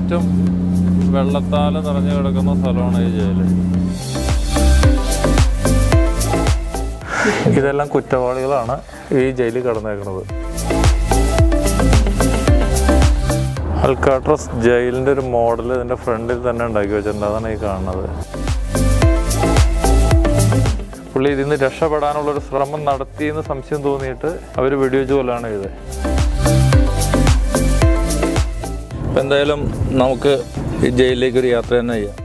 ചുറ്റും വെള്ളത്താൽ നിറഞ്ഞു കിടക്കുന്ന സ്ഥലമാണ് ഈ ജയില് ഇതെല്ലാം കുറ്റവാളികളാണ് ഈ ജയിലിൽ കടന്നേക്കുന്നത് അൽക്കാട്രസ് ജയിലിൻ്റെ ഒരു മോഡൽ ഇതിൻ്റെ ഫ്രണ്ടിൽ തന്നെ ഉണ്ടാക്കി വെച്ചിട്ടുണ്ട് അതാണ് ഈ കാണുന്നത് പുള്ളി ഇതിൽ നിന്ന് രക്ഷപ്പെടാനുള്ള ഒരു ശ്രമം നടത്തിയെന്ന് സംശയം തോന്നിയിട്ട് അവർ വെടിവെച്ച് കൊല്ലാണ് ഇത് ഇപ്പം എന്തായാലും നമുക്ക് ഈ ജയിലിലേക്ക് ഒരു യാത്ര തന്നെ ചെയ്യാം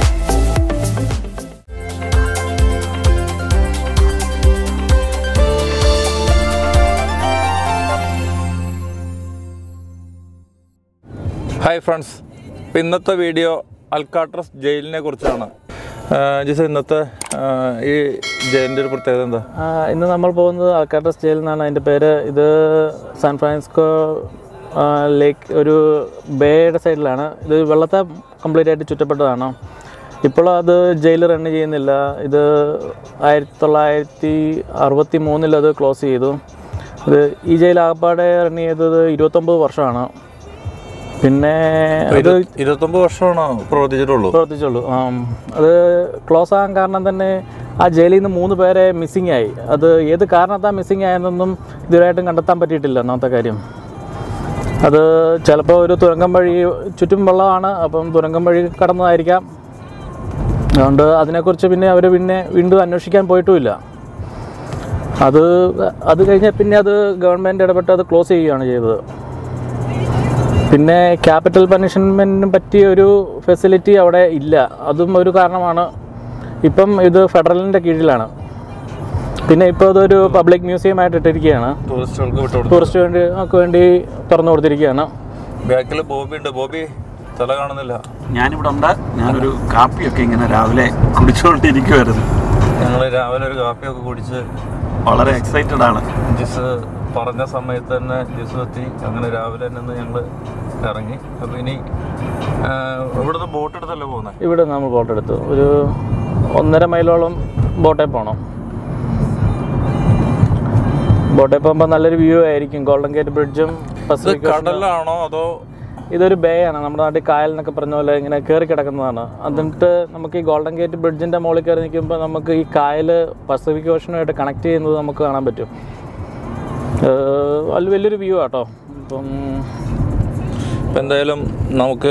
ഹായ് ഫ്രണ്ട്സ് ഇപ്പം ഇന്നത്തെ വീഡിയോ അൽക്കാട്രസ് ജയിലിനെ കുറിച്ചാണ് ജിസ ഇന്നത്തെ ആ, ഈ ജയിലിൻ്റെ ഒരു പ്രത്യേകത എന്താ ആ, ഇന്ന് നമ്മൾ പോകുന്നത് അൽക്കാട്രസ് ജയിൽ എന്നാണ് അതിൻ്റെ പേര് ഇത് സാൻ ഫ്രാൻസിസ്കോ ആ, ലേക്ക് ഒരു ബേയുടെ സൈഡിലാണ് ഇത് വെള്ളത്തെ കംപ്ലീറ്റ് ആയിട്ട് ചുറ്റപ്പെട്ടതാണ് ഇപ്പോൾ അത് ജയിൽ റൺ ചെയ്യുന്നില്ല ഇത് ആയിരത്തി തൊള്ളായിരത്തി അറുപത്തി മൂന്നിൽ അത് ക്ലോസ് ചെയ്തു ഇത് ഈ ജയിൽ ആകപ്പാടെ റൺ ചെയ്തത് ഇരുപത്തൊമ്പത് വർഷമാണ് പിന്നെ അത് ഇരുപത്തൊമ്പത് വർഷമാണോ പ്രവർത്തിച്ചിട്ടുള്ളൂ പ്രവർത്തിച്ചുള്ളൂ ആം. അത് ക്ലോസ് ആകാൻ കാരണം തന്നെ ആ ജയിലിൽ നിന്ന് മൂന്ന് പേരെ മിസ്സിംഗ് ആയി അത് ഏത് കാരണത്താൽ മിസ്സിംഗ് ആയെന്നൊന്നും ഇതുവരെയായിട്ടും കണ്ടെത്താൻ പറ്റിയിട്ടില്ല ഒന്നാമത്തെ കാര്യം അത് ചിലപ്പോൾ ഒരു തുരങ്കം വഴി ചുറ്റും വെള്ളമാണ് അപ്പം തുരങ്കം വഴി കടന്നതായിരിക്കാം അതുകൊണ്ട് അതിനെക്കുറിച്ച് പിന്നെ അവർ പിന്നെ വീണ്ടും അന്വേഷിക്കാൻ പോയിട്ടുമില്ല അത് അത് കഴിഞ്ഞ് പിന്നെ അത് ഗവൺമെൻറ് ഇടപെട്ട് അത് ക്ലോസ് ചെയ്യുകയാണ് ചെയ്തത് പിന്നെ ക്യാപിറ്റൽ പണിഷ്മെൻറ്റിന് പറ്റിയ ഒരു ഫെസിലിറ്റി അവിടെ ഇല്ല അതും ഒരു കാരണമാണ് ഇപ്പം ഇത് ഫെഡറലിൻ്റെ കീഴിലാണ് പിന്നെ ഇപ്പോൾ ഇതൊരു പബ്ലിക് മ്യൂസിയം ആയിട്ട് ഇട്ടിരിക്കുകയാണ് ടൂറിസ്റ്റുകൾക്ക് വിട്ടുകൊടുത്തു ടൂറിസ്റ്റ് വേണ്ടി ഒക്കെ വേണ്ടി തുറന്നു കൊടുത്തിരിക്കുകയാണ് ബാക്കിൽ ബോബി ഉണ്ട് ബോബി തല കാണുന്നില്ല ഞാനിവിടെ ഉണ്ട് ഞാനൊരു കാപ്പിയൊക്കെ ഇങ്ങനെ രാവിലെ കുടിച്ചുകൊണ്ടിരിക്കുമായിരുന്നു ഞങ്ങൾ രാവിലെ ഒരു കാപ്പിയൊക്കെ കുടിച്ച് വളരെ എക്സൈറ്റഡ് ആണ് ജിസ് പറഞ്ഞ സമയത്ത് തന്നെ ജിസ് എത്തി അങ്ങനെ രാവിലെ തന്നെ ഞങ്ങൾ ഇറങ്ങി അപ്പോൾ ഇനി ആ, ഇവിടുന്ന് ബോട്ട് എടുത്തല്ലേ പോകുന്നത് ഇവിടെ നമ്മൾ ബോട്ട് എടുത്തു ഒരു ഒന്നര മൈലോളം ബോട്ടിൽ പോകണം ബോട്ടിൽ പോകുമ്പോൾ നല്ലൊരു വ്യൂ ആയിരിക്കും ഗോൾഡൻ ഗേറ്റ് ബ്രിഡ്ജും ഇത് പസഫിക് കടലാണോ അതോ ഇതൊരു ബേ ആണ് നമ്മുടെ നാട്ടിൽ കായൽ എന്നൊക്കെ പറഞ്ഞ പോലെ ഇങ്ങനെ കയറി കിടക്കുന്നതാണ് എന്നിട്ട് നമുക്ക് ഈ ഗോൾഡൻ ഗേറ്റ് ബ്രിഡ്ജിൻ്റെ മുകളിൽ കയറി നിൽക്കുമ്പോൾ നമുക്ക് ഈ കായൽ പസഫിക് ഓഷനുമായിട്ട് കണക്ട് ചെയ്യുന്നത് നമുക്ക് കാണാൻ പറ്റും ഏഹ് അത് വലിയൊരു വ്യൂ ആട്ടോ ഇപ്പം ഇപ്പം എന്തായാലും നമുക്ക്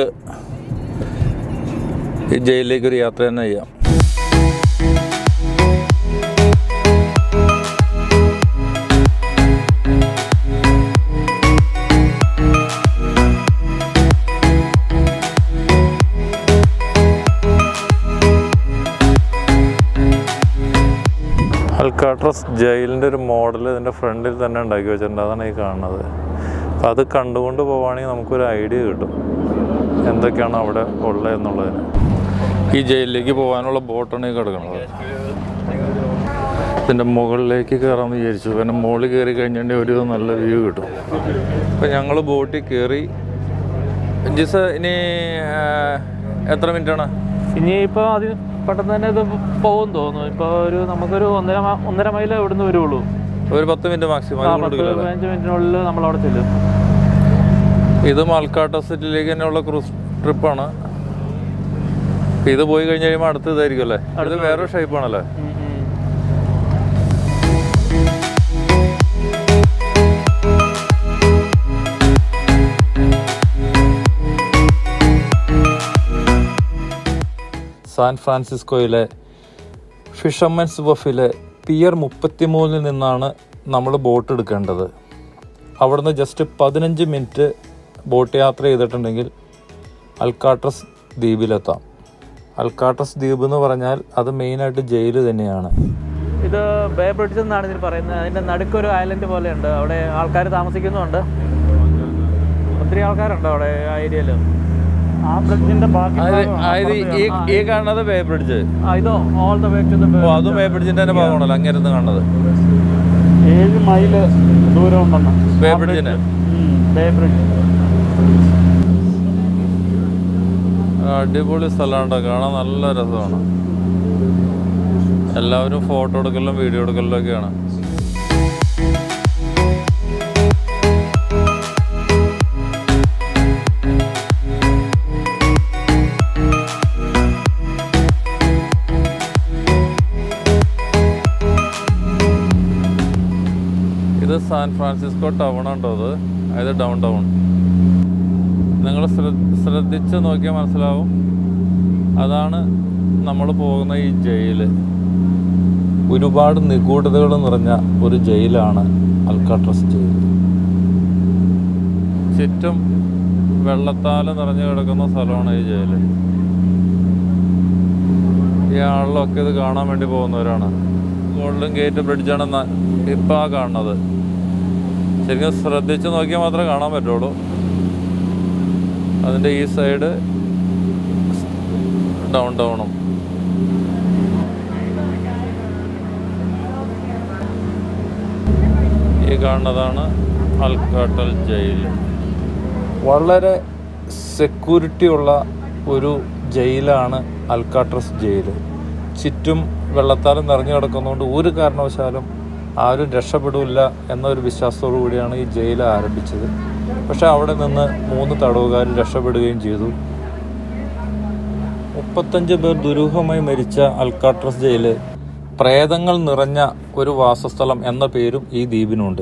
ഈ ജയിലിലേക്ക് ഒരു യാത്ര തന്നെ ചെയ്യാം അൽക്കാട്രസ് ജയിലിൻ്റെ ഒരു മോഡൽ ഇതിൻ്റെ ഫ്രണ്ടിൽ തന്നെ ഉണ്ടാക്കി വെച്ചിട്ടുണ്ട് അതാണ് ഈ കാണുന്നത് അപ്പം അത് കണ്ടുകൊണ്ട് പോവുകയാണെങ്കിൽ നമുക്കൊരു ഐഡിയ കിട്ടും എന്തൊക്കെയാണ് അവിടെ ഉള്ളത് എന്നുള്ളതിന് ഈ ജയിലിലേക്ക് പോകാനുള്ള ബോട്ടാണ് ഈ കിടക്കുന്നത് ഇതിൻ്റെ മുകളിലേക്ക് കയറാമെന്ന് വിചാരിച്ചു കാരണം മുകളിൽ കയറി കഴിഞ്ഞിട്ടുണ്ടെങ്കിൽ ഒരു നല്ല വ്യൂ കിട്ടും അപ്പം ഞങ്ങൾ ബോട്ടിൽ കയറി ജിസ് ഇനി ആ, എത്ര മിനിറ്റാണ് ഇനിയിപ്പോൾ അത് പെട്ടെന്ന് തന്നെ ഇത് പോകും തോന്നുന്നു ഇപ്പോൾ ഒരു നമുക്കൊരു ഒന്നര മ- ഒന്നര മൈൽ ഇവിടുന്ന് വരുള്ളൂ ഒരു പത്ത് മിനിറ്റ് മാക്സിമം ആ അത് പത്ത് കൊടുക്കില്ല പതിനഞ്ച് മിനിറ്റിനുള്ളിൽ നമ്മൾ അവിടെ ചെല്ലും ഇത് മൽക്കാട്ട സിറ്റിയിലേക്ക് തന്നെയുള്ള ക്രൂസ് ട്രിപ്പാണ് ഇത് പോയി കഴിഞ്ഞ് കഴിയുമ്പോൾ അടുത്ത് ഇതായിരിക്കും അല്ലേ ഇത് വേറൊരു ഷേപ്പാണല്ലേ ഉം, ഉം. സാൻ ഫ്രാൻസിസ്കോയിലെ ഫിഷർമെൻസ് വഫിലെ പിയർ മുപ്പത്തിമൂന്നിൽ നിന്നാണ് നമ്മൾ ബോട്ട് എടുക്കേണ്ടത് അവിടുന്ന് ജസ്റ്റ് പതിനഞ്ച് മിനിറ്റ് ബോട്ട് യാത്ര ചെയ്തിട്ടുണ്ടെങ്കിൽ അൽക്കാട്രസ് ദ്വീപിലെത്താം അൽക്കാട്രസ് ദ്വീപ് എന്ന് പറഞ്ഞാൽ അത് മെയിനായിട്ട് ജയിൽ തന്നെയാണ് ഇത് ബേ ബ്രിഡ്ജ് എന്നാണ് ഇതിൽ പറയുന്നത് അതിൻ്റെ നടുക്കൊരു ഐലൻഡ് പോലെയുണ്ട് അവിടെ ആൾക്കാർ താമസിക്കുന്നുണ്ട് ഒത്തിരി ആൾക്കാരുണ്ട് അവിടെ ആ ഏരിയയിൽ ആ ബ്രിഡ്ജിന്റെ ബാക്കി അതായത് ഈ ഈ കാണുന്നത് വേ ബ്രിഡ്ജ് ഇതോ all the way to the ഓ അതും വേ ബ്രിഡ്ജിന്റെ തന്നെ ഭാഗമാണല്ലോ അങ്ങേരുന്ന് കാണുന്നത് ഏഴ് മൈല് ദൂരം ഉണ്ടെന്ന് വേ ബ്രിഡ്ജിന് ബേ ബ്രിഡ്ജ് അടിപൊളി സ്ഥലമാണ് കാണാൻ നല്ല രസമാണ് എല്ലാവരും ഫോട്ടോ എടുക്കലും വീഡിയോ എടുക്കലും ഒക്കെയാണ് ഇത് സാൻ ഫ്രാൻസിസ്കോ ടൗൺ ഉണ്ടോ അത് അതായത് ഡൗൺ ടൗൺ നിങ്ങൾ ശ്രദ്ധിച്ച് നോക്കിയാൽ മനസ്സിലാവും അതാണ് നമ്മൾ പോകുന്ന ഈ ജയില് ഒരുപാട് നിഗൂഢതകൾ നിറഞ്ഞ ഒരു ജയിലാണ് അൽക്കാട്രസ് ജയിൽ ചുറ്റും വെള്ളത്താൽ നിറഞ്ഞു കിടക്കുന്ന സ്ഥലമാണ് ഈ ജയില് ഈ ആളിലൊക്കെ ഇത് കാണാൻ വേണ്ടി പോകുന്നവരാണ് ഗോൾഡൻ ഗേറ്റ് ബ്രിഡ്ജാണ് ഇപ്പം ആ കാണുന്നത് ശരിക്കും ശ്രദ്ധിച്ച് നോക്കിയാൽ മാത്രമേ കാണാൻ പറ്റുള്ളൂ അതിൻ്റെ ഈ സൈഡ് ഡൗൺ ടൗണും ഈ കാണുന്നതാണ് അൽക്കാട്ടൽ ജയിൽ വളരെ സെക്യൂരിറ്റി ഉള്ള ഒരു ജയിലാണ് അൽക്കാട്രസ് ജയിൽ ചുറ്റും വെള്ളത്താലും നിറഞ്ഞു കിടക്കുന്നതുകൊണ്ട് ഒരു കാരണവശാലും ആരും രക്ഷപ്പെടില്ല എന്നൊരു വിശ്വാസത്തോടു കൂടിയാണ് ഈ ജയിൽ ആരംഭിച്ചത് പക്ഷെ അവിടെ നിന്ന് മൂന്ന് തടവുകാർ രക്ഷപ്പെടുകയും ചെയ്തു മുപ്പത്തഞ്ച് പേർ ദുരൂഹമായി മരിച്ച അൽക്കാട്രസ് ജയില് പ്രേതങ്ങൾ നിറഞ്ഞ ഒരു വാസസ്ഥലം എന്ന പേരും ഈ ദ്വീപിനുണ്ട്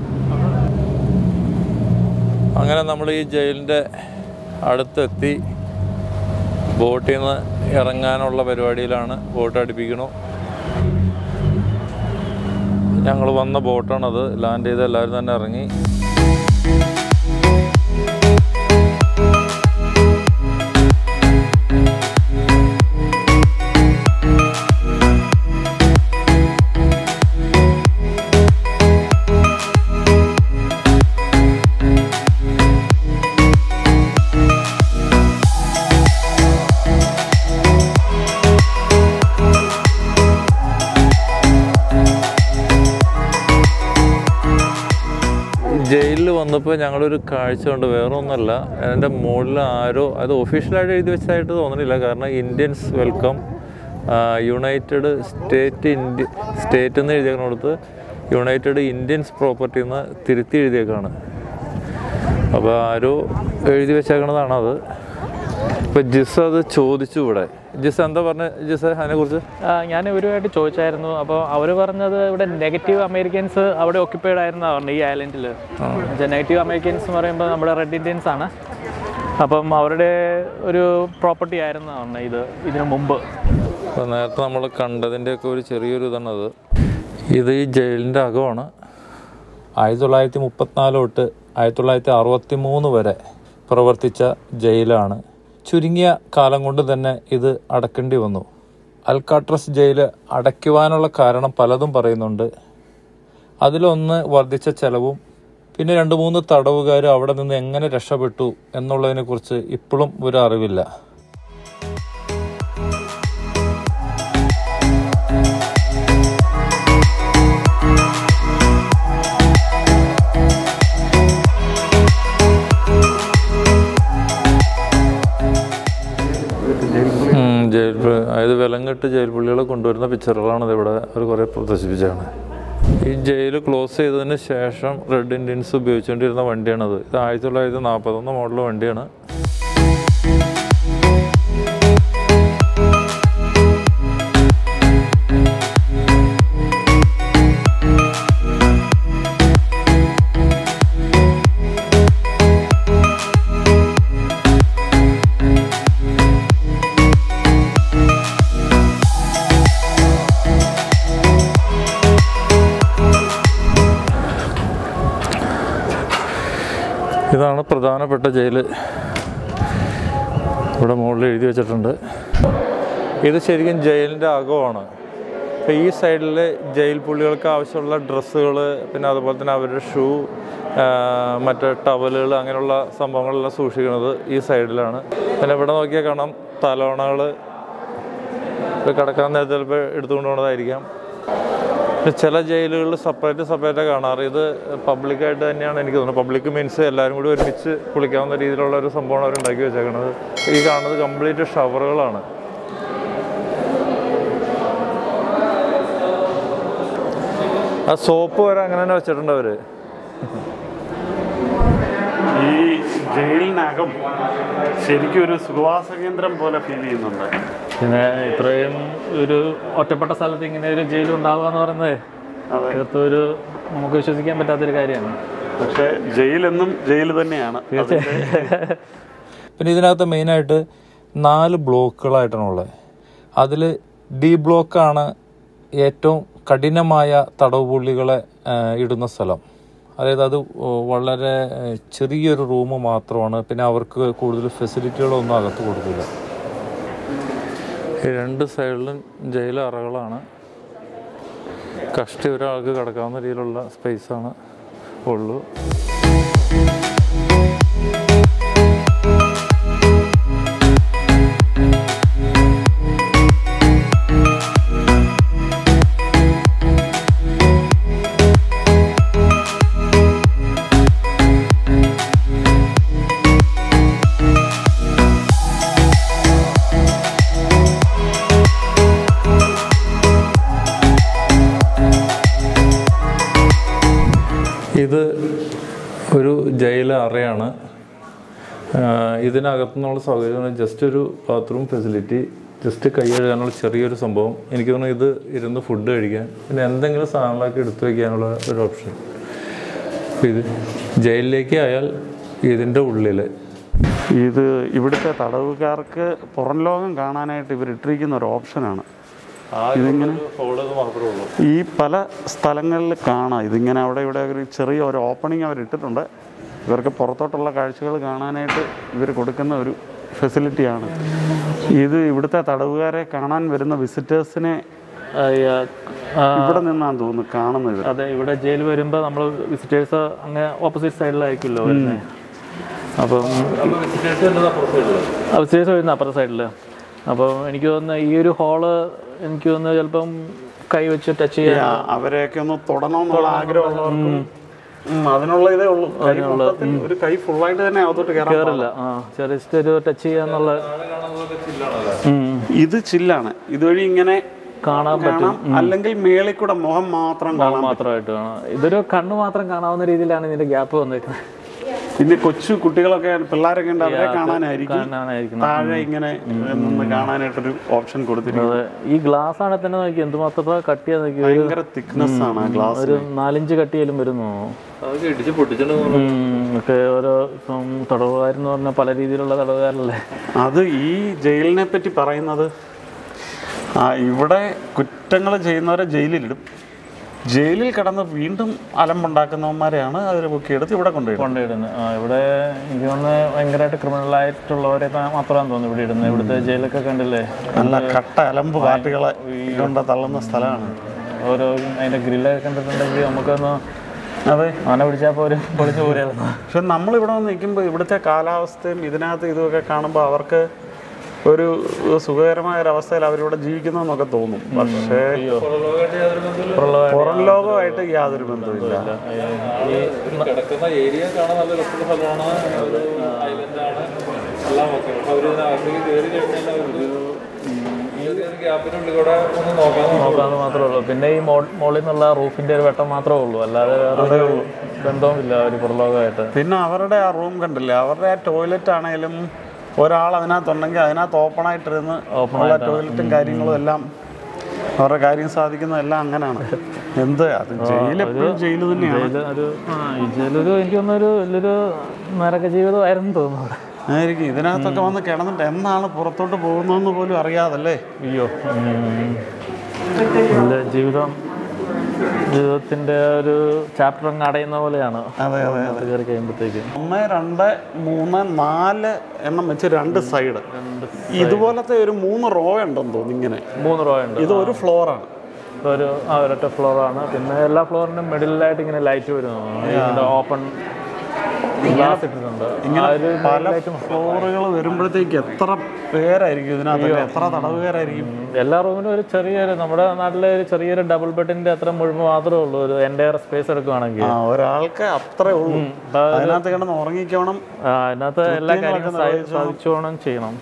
അങ്ങനെ നമ്മൾ ഈ ജയിലിൻ്റെ അടുത്തെത്തി ബോട്ടിൽ നിന്ന് ഇറങ്ങാനുള്ള പരിപാടിയിലാണ് ബോട്ട് അടുപ്പിക്കണു ഞങ്ങൾ വന്ന ബോട്ടാണത് ലാൻഡ് ചെയ്ത് എല്ലാവരും തന്നെ ഇറങ്ങി ജയിലിൽ വന്നപ്പോൾ ഞങ്ങളൊരു കാഴ്ച കൊണ്ട് വേറെ ഒന്നല്ല അതിൻ്റെ മുകളിൽ ആരോ അത് ഒഫീഷ്യലായിട്ട് എഴുതി വെച്ചതായിട്ട് തോന്നണില്ല കാരണം Indians welcome United state India state എന്ന് എഴുതിയേക്കണടുത്ത് യുണൈറ്റഡ് ഇന്ത്യൻസ് പ്രോപ്പർട്ടി എന്ന് തിരുത്തി എഴുതിയേക്കാണ് അപ്പോൾ ആരോ എഴുതി വെച്ചേക്കണതാണ് അത് ഇപ്പോൾ ജിസ് അത് ചോദിച്ചു ഇവിടെ ജിസ് എന്താ പറഞ്ഞ ജിസ് അതിനെക്കുറിച്ച് ആ, ഞാൻ ഇവരുമായിട്ട് ചോദിച്ചായിരുന്നു അപ്പോൾ അവർ പറഞ്ഞത് ഇവിടെ നെഗറ്റീവ് അമേരിക്കൻസ് അവിടെ ഒക്യുപ്പൈഡ് ആയിരുന്ന പറഞ്ഞു ഈ ഐലൻഡിൽ നെഗറ്റീവ് അമേരിക്കൻസ് എന്ന് പറയുമ്പോൾ നമ്മുടെ റെഡ് ഇന്ത്യൻസ് ആണ് അപ്പം അവരുടെ ഒരു പ്രോപ്പർട്ടി ആയിരുന്നു പറഞ്ഞു ഇത് ഇതിനു മുമ്പ് അപ്പോൾ നേരത്തെ നമ്മൾ കണ്ടതിൻ്റെയൊക്കെ ഒരു ചെറിയൊരു ഇതാണത് ഇത് ഈ ജയിലിൻ്റെ അകമാണ് ആയിരത്തി തൊള്ളായിരത്തി മുപ്പത്തിനാല് തൊട്ട് ആയിരത്തി തൊള്ളായിരത്തി അറുപത്തി മൂന്ന് വരെ പ്രവർത്തിച്ച ജയിലാണ് ചുരുങ്ങിയ കാലം കൊണ്ട് തന്നെ ഇത് അടക്കേണ്ടി വന്നു അൽക്കാട്രസ് ജയില് അടയ്ക്കുവാനുള്ള കാരണം പലതും പറയുന്നുണ്ട് അതിലൊന്ന് വർദ്ധിച്ച ചെലവും പിന്നെ രണ്ട് മൂന്ന് തടവുകാർ അവിടെ നിന്ന് എങ്ങനെ രക്ഷപ്പെട്ടു എന്നുള്ളതിനെക്കുറിച്ച് ഇപ്പോഴും ഒരു അറിവില്ല ഉം, ജയിൽ പു- അതായത് വിലങ്ങിട്ട് ജയിൽ പുള്ളികളെ കൊണ്ടുവരുന്ന പിക്ചറുകളാണ് ഇവിടെ അവർ കുറേ പ്രദർശിപ്പിച്ചാണ് ഈ ജയിൽ ക്ലോസ് ചെയ്തതിന് ശേഷം റെഡ് ഇന്ത്യൻസ് ഉപയോഗിച്ചുകൊണ്ടിരുന്ന വണ്ടിയാണത് ഇത് ആയിരത്തി തൊള്ളായിരത്തി നാൽപ്പത്തൊന്ന് മോഡൽ വണ്ടിയാണ് ഇതാണ് പ്രധാനപ്പെട്ട ജയിൽ ഇവിടെ മുകളിൽ എഴുതി വെച്ചിട്ടുണ്ട് ഇത് ശരിക്കും ജയിലിൻ്റെ അകമാണ് അപ്പോൾ ഈ സൈഡിൽ ജയിൽ പുള്ളികൾക്ക് ആവശ്യമുള്ള ഡ്രസ്സുകൾ പിന്നെ അതുപോലെ തന്നെ അവരുടെ ഷൂ മറ്റേ ടവലുകൾ അങ്ങനെയുള്ള സംഭവങ്ങളെല്ലാം സൂക്ഷിക്കുന്നത് ഈ സൈഡിലാണ് പിന്നെ ഇവിടെ നോക്കിയാൽ കാണാം തലോണകൾ കിടക്കാൻ നേരത്തെ ചിലപ്പോൾ എടുത്തുകൊണ്ട് പോകണതായിരിക്കാം പിന്നെ ചില ജയിലുകളിൽ സെപ്പറേറ്റ് സെപ്പറേറ്റ് കാണാറ് ഇത് പബ്ലിക്കായിട്ട് തന്നെയാണ് എനിക്ക് തോന്നുന്നത് പബ്ലിക് മീൻസ് എല്ലാവരും കൂടി ഒരുമിച്ച് കുളിക്കാവുന്ന രീതിയിലുള്ള ഒരു സംഭവമാണ് അവർ ഉണ്ടാക്കി വെച്ചേക്കുന്നത് ഈ കാണുന്നത് കംപ്ലീറ്റ് ഷവറുകളാണ് ആ സോപ്പ് വരെ അങ്ങനെ തന്നെ വെച്ചിട്ടുണ്ട് അവര് ഈ ജയിലിനകം ശരിക്കും ഒരു സുഖവാസ കേന്ദ്രം പോലെ ഫീൽ ചെയ്യുന്നുണ്ട് പിന്നെ ഇത്രയും ഒരു ഒറ്റപ്പെട്ട സ്ഥലത്ത് ഇങ്ങനെ ഒരു ജയിൽ ഉണ്ടാവുക എന്ന് പറയുന്നത് തീർത്തും ഒരു നമുക്ക് വിശ്വസിക്കാൻ പറ്റാത്തൊരു കാര്യമാണ് പക്ഷേ ജയിലെന്നും ജയിൽ തന്നെയാണ് പിന്നെ ഇതിനകത്ത് മെയിനായിട്ട് നാല് ബ്ലോക്കുകളായിട്ടാണ് ഉള്ളത് അതിൽ ഡി ബ്ലോക്കാണ് ഏറ്റവും കഠിനമായ തടവ് പുള്ളികളെ ആ, ഇടുന്ന സ്ഥലം അതായത് അത് വളരെ ആ, ചെറിയൊരു റൂം മാത്രമാണ് പിന്നെ അവർക്ക് കൂടുതൽ ഫെസിലിറ്റികളൊന്നും അകത്ത് കൊടുക്കില്ല ഈ രണ്ട് സൈഡിലും ജയിൽ അറകളാണ് കഷ്ടി ഒരാൾക്ക് കിടക്കാവുന്ന രീതിയിലുള്ള സ്പേസാണ് ഉള്ളൂ ഇത് ഒരു ജയിൽ അറയാണ് ആഹ് ഇതിനകത്തുനിന്നുള്ള സൗകര്യം ജസ്റ്റ് ഒരു ബാത്റൂം ഫെസിലിറ്റി ജസ്റ്റ് കൈ കഴുകാനുള്ള ചെറിയൊരു സംഭവം എനിക്ക് തോന്നുന്നു ഇത് ഇരുന്ന് ഫുഡ് കഴിക്കാൻ പിന്നെ എന്തെങ്കിലും സാധനങ്ങളൊക്കെ എടുത്തു വയ്ക്കാനുള്ള ഒരു ഓപ്ഷൻ അപ്പോൾ ഇത് ജയിലിലേക്ക് ആയാൽ ഇതിൻ്റെ ഉള്ളിൽ ഇത് ഇവിടുത്തെ തടവുകാർക്ക് പുറം ലോകം കാണാനായിട്ട് ഇവർ ഇട്ടിരിക്കുന്ന ഒരു ഓപ്ഷനാണ് ഇതിങ്ങനെ മാത്രമേ ഉള്ളൂ ഈ പല സ്ഥലങ്ങളിൽ കാണാം ഇതിങ്ങനെ അവിടെ ഇവിടെ ഒരു ചെറിയ ഒരു ഓപ്പണിംഗ് അവർ ഇട്ടിട്ടുണ്ട് ഇവർക്ക് പുറത്തോട്ടുള്ള കാഴ്ചകൾ കാണാനായിട്ട് ഇവർ കൊടുക്കുന്ന ഒരു ഫെസിലിറ്റിയാണ് ഇത് ഇവിടുത്തെ തടവുകാരെ കാണാൻ വരുന്ന വിസിറ്റേഴ്സിനെ ഇവിടെ നിന്നാണ് തോന്നുന്നു കാണുന്നത് അതെ ഇവിടെ ജയിൽ വരുമ്പോൾ നമ്മൾ വിസിറ്റേഴ്സ് അങ്ങ് ഓപ്പോസിറ്റ് സൈഡിലായിരിക്കുമല്ലോ വരുന്നത് അപ്പം വിസിറ്റേഴ്സ് വരുന്ന അപ്പുറത്തെ സൈഡിൽ അപ്പം എനിക്ക് തോന്നുന്നു ഈ ഒരു ഹാള് എനിക്ക് തോന്നുന്നു ചിലപ്പം കൈ വെച്ച് ടച്ച് ചെയ്യാൻ ആ, അവരെയൊക്കെ ഒന്ന് തൊടണമെന്നുള്ള ആഗ്രഹമുള്ളവർക്കും ഉം, അതിനുള്ള ഇതേ ഉള്ളൂ കൈ മൊത്തത്തിൽ ഒരു കൈ ഫുള്ളായിട്ട് തന്നെ അകത്തോട്ട് കയറാൻ കയറില്ല ആ ജസ്റ്റ് ഒരു ടച്ച് ചെയ്യാന്നുള്ള ഉം. ഇത് ചില്ലാണ് ഇതുവഴി ഇങ്ങനെ കാണാൻ പറ്റും കാണാം അല്ലെങ്കിൽ മേളിൽ കൂടെ മുഖം മാത്രം കാണാം മാത്രമായിട്ട് കാണാം ഇതൊരു കണ്ണ് മാത്രം കാണാവുന്ന രീതിയിലാണ് ഇതിന്റെ ഗ്യാപ്പ് വന്നേക്കുന്നത് പിന്നെ കൊച്ചു കുട്ടികളൊക്കെ പിള്ളേരൊക്കെ ഉണ്ട് അവരെ കാണാനായിരിക്കും കാണാനായിരിക്കണം താഴെ ഇങ്ങനെ നിന്ന് കാണാനായിട്ടൊരു ഓപ്ഷൻ കൊടുത്തിരിക്കുന്നത് അതെ ഈ ഗ്ലാസ് ആണെങ്കിൽ തന്നെ നോക്കി എന്തുമാത്രം കട്ടിയാ നോക്കി ഒരു ഭയങ്കര തിക്നെസ് ആണ് ആ ഗ്ലാസ് ഒരു നാലഞ്ച് കട്ടിയാലും വരുന്നു അതൊക്കെ ഇടിച്ച് പൊട്ടിച്ചിട്ടുണ്ട് ഒക്കെ ഓരോ ഇപ്പം തടവുകാരെന്ന് പറഞ്ഞാൽ പല രീതിയിലുള്ള തടവുകാരല്ലേ അത് ഈ ജയിലിനെ പറ്റി പറയുന്നത് ആ ഇവിടെ കുറ്റങ്ങൾ ചെയ്യുന്നവരെ ജയിലിലിടും ജയിലിൽ കിടന്ന് വീണ്ടും അലമ്പുണ്ടാക്കുന്നവന്മാരെയാണ് അവർ പൊക്കിയെടുത്ത് ഇവിടെ കൊണ്ടുപോയി കൊണ്ടിടുന്നത് ആ ഇവിടെ എനിക്ക് തോന്നുന്നത് ഭയങ്കരമായിട്ട് ക്രിമിനൽ ആയിട്ടുള്ളവരെ മാത്രമാണ് തോന്നുന്നു ഇവിടെ ഇടുന്നത് ഇവിടുത്തെ ജയിലൊക്കെ കണ്ടില്ലേ നല്ല കട്ട അലമ്പ് പാർട്ടികളെ കൊണ്ട് തള്ളുന്ന സ്ഥലമാണ് ഓരോ അതിന്റെ ഗ്രില്ലൊക്കെ കണ്ടിട്ടുണ്ടെങ്കിൽ നമുക്കൊന്ന് അതെ ആന പിടിച്ചാൽ പോലും പൊളിച്ചു പോരായിരുന്നു പക്ഷെ നമ്മളിവിടെ വന്ന് നിൽക്കുമ്പോൾ ഇവിടുത്തെ കാലാവസ്ഥയും ഇതിനകത്ത് ഇതുമൊക്കെ കാണുമ്പോൾ അവർക്ക് ഒരു സുഖകരമായ ഒരു അവസ്ഥയിൽ അവരിവിടെ ജീവിക്കുന്നതെന്നൊക്കെ തോന്നും പക്ഷേ പുറം ലോകമായിട്ട് യാതൊരു ബന്ധവുമില്ല ഈ കിടക്കുന്ന ഏരിയ കാണാൻ നല്ല രസമുള്ള സ്ഥലമാണ് ഒരു ഐലൻഡാണ് എല്ലാം ഓക്കെ പക്ഷെ അവർ ഇതിനകത്തേക്ക് കയറി കഴിഞ്ഞാൽ ഒരു ഈ ഒരു ഗ്യാപ്പിനുള്ളിൽ കൂടെ ഒന്ന് നോക്കാൻ നോക്കാന്ന് മാത്രമേ ഉള്ളൂ പിന്നെ ഈ മോളിൽ നിന്നുള്ള റൂഫിന്റെ ഒരു വെട്ടം മാത്രമേ ഉള്ളൂ അല്ലാതെ വേറെ ഒരു ബന്ധവുമില്ല ഒരു പുറലോകമായിട്ട് പിന്നെ അവരുടെ ആ റൂം കണ്ടില്ലേ അവരുടെ ആ ടോയ്ലറ്റ് ആണെങ്കിലും ഒരാൾ അതിനകത്തുണ്ടെങ്കിൽ അതിനകത്ത് ഓപ്പൺ ആയിട്ടിരുന്ന് ഉള്ള ടോയ്ലറ്റും കാര്യങ്ങളും എല്ലാം അവരുടെ കാര്യം സാധിക്കുന്നതെല്ലാം അങ്ങനെയാണ് എന്ത് അത് ജയിൽ എപ്പോഴും ജയിൽ തന്നെയാണ് ജയില് ഒരു ആ ഈ ജയിലൊരു എനിക്ക് തോന്നുന്നൊരു വലിയൊരു നരക ജീവിതമായിരുന്നു തോന്നുന്നു അവിടെ ആയിരിക്കും ഇതിനകത്തൊക്കെ വന്ന് കിടന്നിട്ട് എന്നാണ് പുറത്തോട്ട് പോകുന്നതെന്ന് പോലും അറിയാതല്ലേ അയ്യോ നല്ല ജീവിതം ജീവിതത്തിന്റെ ഒരു ചാപ്റ്റർ അങ്ങ് അടയുന്ന പോലെയാണ് അതെ അതെ അത് കയറി കഴിയുമ്പോഴത്തേക്കും ഒന്ന് രണ്ട് മൂന്ന് നാല് എണ്ണം വെച്ച് രണ്ട് സൈഡ് ഇതുപോലത്തെ ഒരു മൂന്ന് റോ ഉണ്ടെന്ന് തോന്നുന്നു ഇങ്ങനെ മൂന്ന് റോ ഉണ്ട് ഇത് ഒരു ഫ്ലോറാണ് ഒരു ആ ഒരൊറ്റ ഫ്ലോറാണ് പിന്നെ എല്ലാ ഫ്ലോറിനും മിഡിലായിട്ട് ഇങ്ങനെ ലൈറ്റ് വരുന്നു ഓപ്പൺ ഗ്ലാസ് ഇട്ടിട്ടുണ്ട് ആ ഒരു പല ഫ്ലോറുകൾ വരുമ്പോഴത്തേക്ക് എത്ര പേരായിരിക്കും ഇതിനകത്ത് എത്ര തടവുകാരായിരിക്കും എല്ലാ റൂമിലും ഒരു ചെറിയൊരു നമ്മുടെ നാട്ടിലെ ഒരു ചെറിയൊരു ഡബിൾ ബെഡിന്റെ അത്ര മുഴുവൻ മാത്രമേ ഉള്ളൂ ഒരു എൻ്റയർ സ്പേസ് എടുക്കുവാണെങ്കിൽ ആ ഒരാൾക്ക് അത്രേ ഉള്ളൂ അതിനകത്ത് കിടന്ന് ഉറങ്ങിക്കോണം ആ, അതിനകത്ത് എല്ലാ കാര്യങ്ങളും സാധി- സാധിച്ചോണം ചെയ്യണം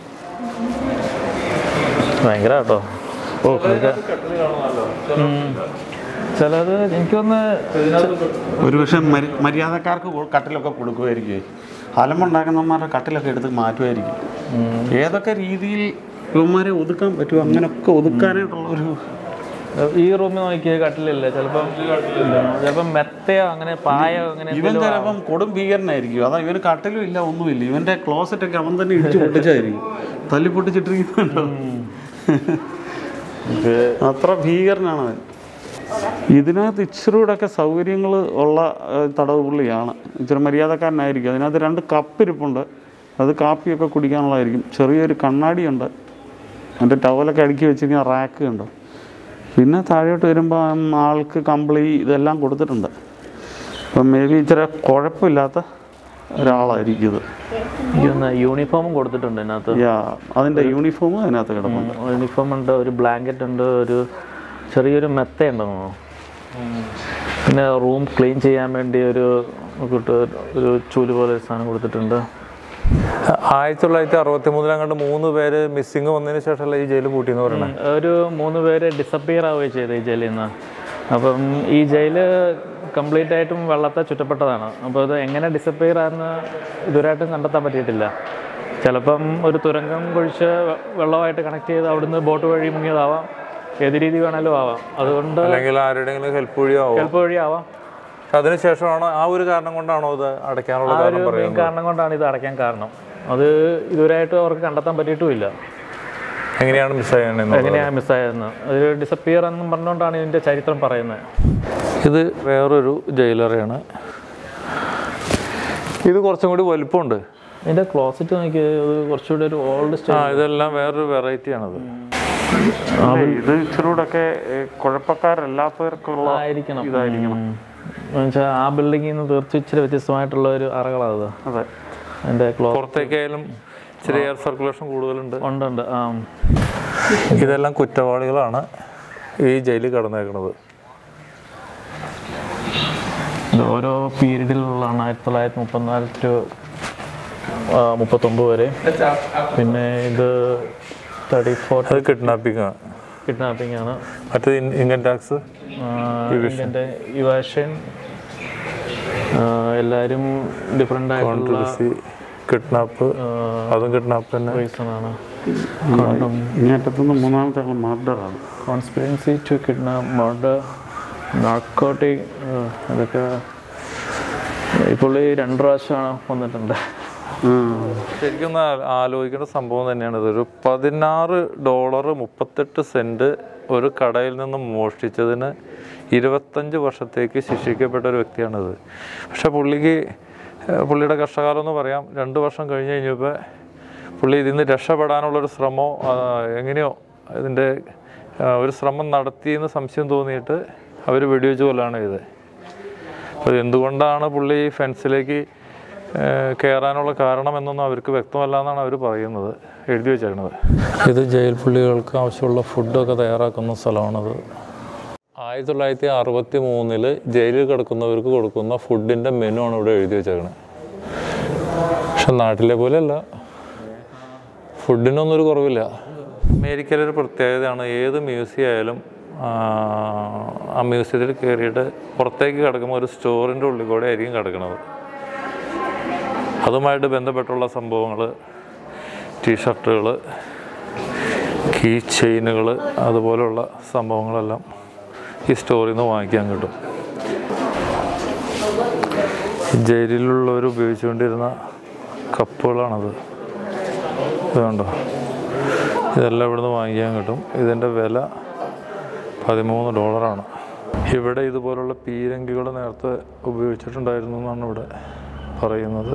ഭയങ്കര കേട്ടോ ഓ ഇതൊക്കെ ഉം. ചിലത് എനിക്കൊന്ന് ഒരു പക്ഷെ മര്യാദക്കാർക്ക് കൊ- കട്ടിലൊക്കെ കൊടുക്കുമായിരിക്കും അലമ്പുണ്ടാക്കുന്നവന്മാരുടെ കട്ടിലൊക്കെ എടുത്ത് മാറ്റുമായിരിക്കും ഏതൊക്കെ രീതിയിൽ ഇവന്മാരെ ഒതുക്കാൻ പറ്റുമോ അങ്ങനെയൊക്കെ ഒതുക്കാനായിട്ടുള്ള ഒരു ഈ റൂമിൽ നോക്കിയ കട്ടിലില്ല ചിലപ്പം ചിലപ്പം മെത്തയോ അങ്ങനെ പായോ അങ്ങനെ ഇവൻ എന്തെങ്കിലും ചിലപ്പം കൊടും ഭീകരനായിരിക്കും അതാ ഇവന് കട്ടിലും ഇല്ല ഒന്നുമില്ല ഇവന്റെ ക്ലോസറ്റ് ഒക്കെ അവൻ തന്നെ ഇടിച്ചു പൊട്ടിച്ചായിരിക്കും തല്ലി പൊട്ടിച്ചിട്ടിരിക്കുന്നുണ്ടോ അത്ര ഭീകരനാണ് അവൻ ഇതിനകത്ത് ഇച്ചിരി കൂടെ ഒക്കെ സൗകര്യങ്ങൾ ഉള്ള ഏഹ്, തടവ് പുള്ളിയാണ് ഇച്ചിരി മര്യാദക്കാരനായിരിക്കും അതിനകത്ത് രണ്ട് കപ്പ് ഇരിപ്പുണ്ട് അത് കാപ്പിയൊക്കെ കുടിക്കാനുള്ളതായിരിക്കും ചെറിയൊരു കണ്ണാടിയുണ്ട് അതിൻ്റെ ടവലൊക്കെ അടുക്കി വെച്ചിരിക്കുന്ന റാക്ക് ഉണ്ട് പിന്നെ താഴോട്ട് വരുമ്പോൾ ആൾക്ക് കമ്പിളി ഇതെല്ലാം കൊടുത്തിട്ടുണ്ട് അപ്പം മേ ബി ഇച്ചിരി കുഴപ്പമില്ലാത്ത ഒരാളായിരിക്കും ഇത് എനിക്കൊന്ന് യൂണിഫോമും കൊടുത്തിട്ടുണ്ട് ഇതിനകത്ത് യാ അതിൻ്റെ യൂണിഫോം അതിനകത്ത് കിടപ്പുണ്ട് യൂണിഫോം ഉണ്ട് ഒരു ബ്ലാങ്കറ്റ് ഉണ്ട് ഒരു ചെറിയൊരു മെത്ത ഉണ്ടെന്നോ പിന്നെ റൂം ക്ലീൻ ചെയ്യാൻ വേണ്ടി ഒരു കൂട്ട് ഒരു ചൂല് പോലെ ഒരു സാധനം കൊടുത്തിട്ടുണ്ട് ആയിരത്തി തൊള്ളായിരത്തി അറുപത്തി മൂന്നിലങ്ങാണ്ട് മൂന്ന് പേര് മിസ്സിങ് വന്നതിന് ശേഷമല്ല ഈ ജയിൽ പൂട്ടിയെന്ന് പറയുന്നത് ഒരു മൂന്ന് പേര് ഡിസപ്പിയർ ആവുകയും ചെയ്തു ഈ ജയിലിൽ നിന്ന് അപ്പം ഈ ജയില് കംപ്ലീറ്റ് ആയിട്ടും വെള്ളത്തെ ചുറ്റപ്പെട്ടതാണ് അപ്പോൾ ഇത് എങ്ങനെ ഡിസപ്പിയർ ആണെന്ന് ഇതുവരെയായിട്ടും കണ്ടെത്താൻ പറ്റിയിട്ടില്ല ചിലപ്പം ഒരു തുരങ്കം കുഴിച്ച് വെ- വെള്ളമായിട്ട് കണക്ട് ചെയ്ത് അവിടുന്ന് ബോട്ട് വഴി മുങ്ങിയതാവാം ഏത് രീതി വേണേലും ആവാം അതുകൊണ്ട് അല്ലെങ്കിൽ ആരുടെയെങ്കിലും ഹെൽപ്പ് വഴിയാവും എളുപ്പ വഴിയാവാം അതിനുശേഷമാണോ ആ ഒരു കാരണം കൊണ്ടാണോ ഇത് അടയ്ക്കാനുള്ള ആ കാരണം ഒരു മെയിൻ പറയുന്നത് കാരണം കൊണ്ടാണ് ഇത് അടയ്ക്കാൻ കാരണം അത് ഇതുവരെയായിട്ടും അവർക്ക് കണ്ടെത്താൻ പറ്റിയിട്ടുമില്ല എങ്ങനെയാണ് മിസ്സായെന്ന് എങ്ങനെയാണ് മിസ്സായതെന്ന് ഒരു ഡിസപ്പിയർ എന്നും പറഞ്ഞുകൊണ്ടാണ് ഇതിൻ്റെ ചരിത്രം പറയുന്നത് ഇത് വേറൊരു ജയിലറയാണ് ഇത് കുറച്ചും കൂടി വലിപ്പമുണ്ട് ഇതിൻ്റെ ക്ലോസറ്റ് നോക്കി ഇത് കുറച്ചുകൂടി ഒരു ഓൾഡ് ആ സ്റ്റൈൽ ഇതെല്ലാം വേറൊരു വെറൈറ്റി ആണത് അല്ലേ, ഇത് ഇച്ചിരി കൂടെ ഒക്കെ ഏഹ്, കുഴപ്പക്കാരല്ലാത്തവർക്കുള്ള ആയിരിക്കണം ഇതായിരിക്കണം എന്നുവെച്ചാൽ ആ ബിൽഡിങ്ങിൽ നിന്ന് തീർച്ച ഇച്ചിരി വ്യത്യസ്തമായിട്ടുള്ള ഒരു അറകളാണ് അത് അതെ അതിൻ്റെ ക്ലോ പുറത്തേക്കായാലും ഇച്ചിരി എയർ സർക്കുലേഷൻ കൂടുതലുണ്ട് ഉണ്ട് ഉണ്ട് ആ ഇതെല്ലാം കുറ്റവാളികളാണ് ഈ ജയിലിൽ കടന്നേക്കുന്നത് ഇത് ഓരോ പീരീഡിലുള്ളതാണ് ആയിരത്തി തൊള്ളായിരത്തി മുപ്പത്തിനാല് ടു മുപ്പത്തൊമ്പത് വരെ പിന്നെ ഇത് തേർട്ടി ഫോർ അത് കിഡ്നാപ്പിംഗ് ആണ് കിഡ്നാപ്പിംഗ് ആണ് മറ്റേത് ഇൻകം ടാക്സ് ഇതിൻ്റെ ഇവാഷൻ എല്ലാവരും ഡിഫറെൻ്റ് ആയിട്ടുള്ള കോൺട്രബസി കിഡ്നാപ്പ് അതും കിഡ്നാപ്പ് തന്നെ റീസൺ ആണ് ഇങ്ങേറ്റത്തുനിന്ന് മൂന്നാമത്തെ ആൾ മർഡറാണ് conspiracy to kidnap murder narcotic അതൊക്കെ ഇപ്പോൾ ഈ രണ്ട് പ്രാവശ്യമാണ് വന്നിട്ടുണ്ട് ശരിക്കും ഒന്ന് ആ- ആലോചിക്കേണ്ട സംഭവം തന്നെയാണ് ഇത് ഒരു പതിനാറ് ഡോളർ മുപ്പത്തെട്ട് സെന്റ് ഒരു കടയിൽ നിന്ന് മോഷ്ടിച്ചതിന് ഇരുപത്തഞ്ച് വർഷത്തേക്ക് ശിക്ഷിക്കപ്പെട്ട ഒരു വ്യക്തിയാണിത് പക്ഷെ പുള്ളിക്ക് ഏഹ്, പുള്ളിയുടെ കഷ്ടകാലം എന്ന് പറയാം രണ്ട് വർഷം കഴിഞ്ഞ് കഴിഞ്ഞപ്പോൾ പുള്ളി ഇതിൽ നിന്ന് രക്ഷപ്പെടാനുള്ളൊരു ശ്രമമോ ആ, എങ്ങനെയോ ഇതിൻ്റെ ആ, ഒരു ശ്രമം നടത്തിയെന്ന് സംശയം തോന്നിയിട്ട് അവർ വെടിവെച്ച് കൊല്ലാണ് ചെയ്തത് അപ്പോൾ എന്തുകൊണ്ടാണ് പുള്ളി ഈ ഫെൻസിലേക്ക് ഏഹ്, കയറാനുള്ള കാരണം എന്നൊന്നും അവർക്ക് വ്യക്തമല്ല എന്നാണ് അവർ പറയുന്നത് എഴുതി വെച്ചേക്കുന്നത് ഇത് ജയിൽ പുള്ളികൾക്ക് ആവശ്യമുള്ള ഫുഡൊക്കെ തയ്യാറാക്കുന്ന സ്ഥലമാണത് ആയിരത്തി തൊള്ളായിരത്തി അറുപത്തി മൂന്നിൽ ജയിലിൽ കിടക്കുന്നവർക്ക് കൊടുക്കുന്ന ഫുഡിൻ്റെ മെനു ആണ് ഇവിടെ എഴുതി വെച്ചേക്കണത് പക്ഷെ നാട്ടിലെ പോലെയല്ല ഫുഡിനൊന്നും ഒരു കുറവില്ല അമേരിക്കയിലൊരു പ്രത്യേകതയാണ് ഏത് മ്യൂസിയം ആയാലും ആ, ആ മ്യൂസിയത്തിൽ കയറിയിട്ട് പുറത്തേക്ക് കിടക്കുമ്പോൾ ഒരു സ്റ്റോറിൻ്റെ ഉള്ളിൽ കൂടെ ആയിരിക്കും കിടക്കുന്നത് അതുമായിട്ട് ബന്ധപ്പെട്ടുള്ള സംഭവങ്ങൾ ടീഷർട്ടുകൾ കീ ചെയിനുകൾ അതുപോലുള്ള സംഭവങ്ങളെല്ലാം ഈ സ്റ്റോറിൽ നിന്ന് വാങ്ങിക്കാൻ കിട്ടും ജയിലിലുള്ളവർ ഉപയോഗിച്ചുകൊണ്ടിരുന്ന കപ്പുകളാണത് ഇത് കണ്ടോ ഇതെല്ലാം ഇവിടുന്ന് വാങ്ങിക്കാൻ കിട്ടും ഇതിൻ്റെ വില പതിമൂന്ന് ഡോളറാണ് ഇവിടെ ഇതുപോലുള്ള പീരങ്കികൾ നേരത്തെ ഉപയോഗിച്ചിട്ടുണ്ടായിരുന്നു എന്നാണ് ഇവിടെ പറയുന്നത്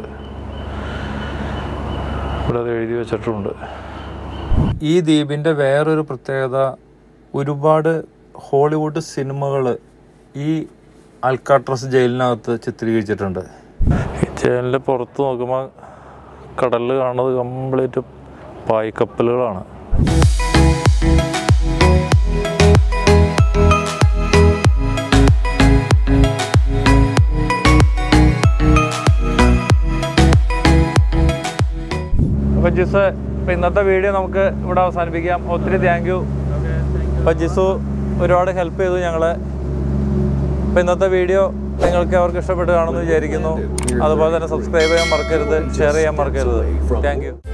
ഇവിടെ അത് എഴുതി വെച്ചിട്ടുണ്ട് ഈ ദ്വീപിൻ്റെ വേറൊരു പ്രത്യേകത ഒരുപാട് ഹോളിവുഡ് സിനിമകൾ ഈ അൽക്കാട്രസ് ജയിലിനകത്ത് ചിത്രീകരിച്ചിട്ടുണ്ട് ഈ ജയിലിൻ്റെ പുറത്ത് നോക്കുമ്പോൾ കടലിൽ കാണുന്നത് കംപ്ലീറ്റ് പായ്ക്കപ്പലുകളാണ് അപ്പോൾ ജിസ് ഇപ്പോൾ ഇന്നത്തെ വീഡിയോ നമുക്ക് ഇവിടെ അവസാനിപ്പിക്കാം ഒത്തിരി താങ്ക് യു അപ്പോൾ ജിസു ഒരുപാട് ഹെൽപ്പ് ചെയ്തു ഞങ്ങളെ അപ്പോൾ ഇന്നത്തെ വീഡിയോ നിങ്ങൾക്ക് അവർക്ക് ഇഷ്ടപ്പെട്ട് കാണുമെന്ന് വിചാരിക്കുന്നു അതുപോലെ തന്നെ സബ്സ്ക്രൈബ് ചെയ്യാൻ മറക്കരുത് ഷെയർ ചെയ്യാൻ മറക്കരുത് താങ്ക് യു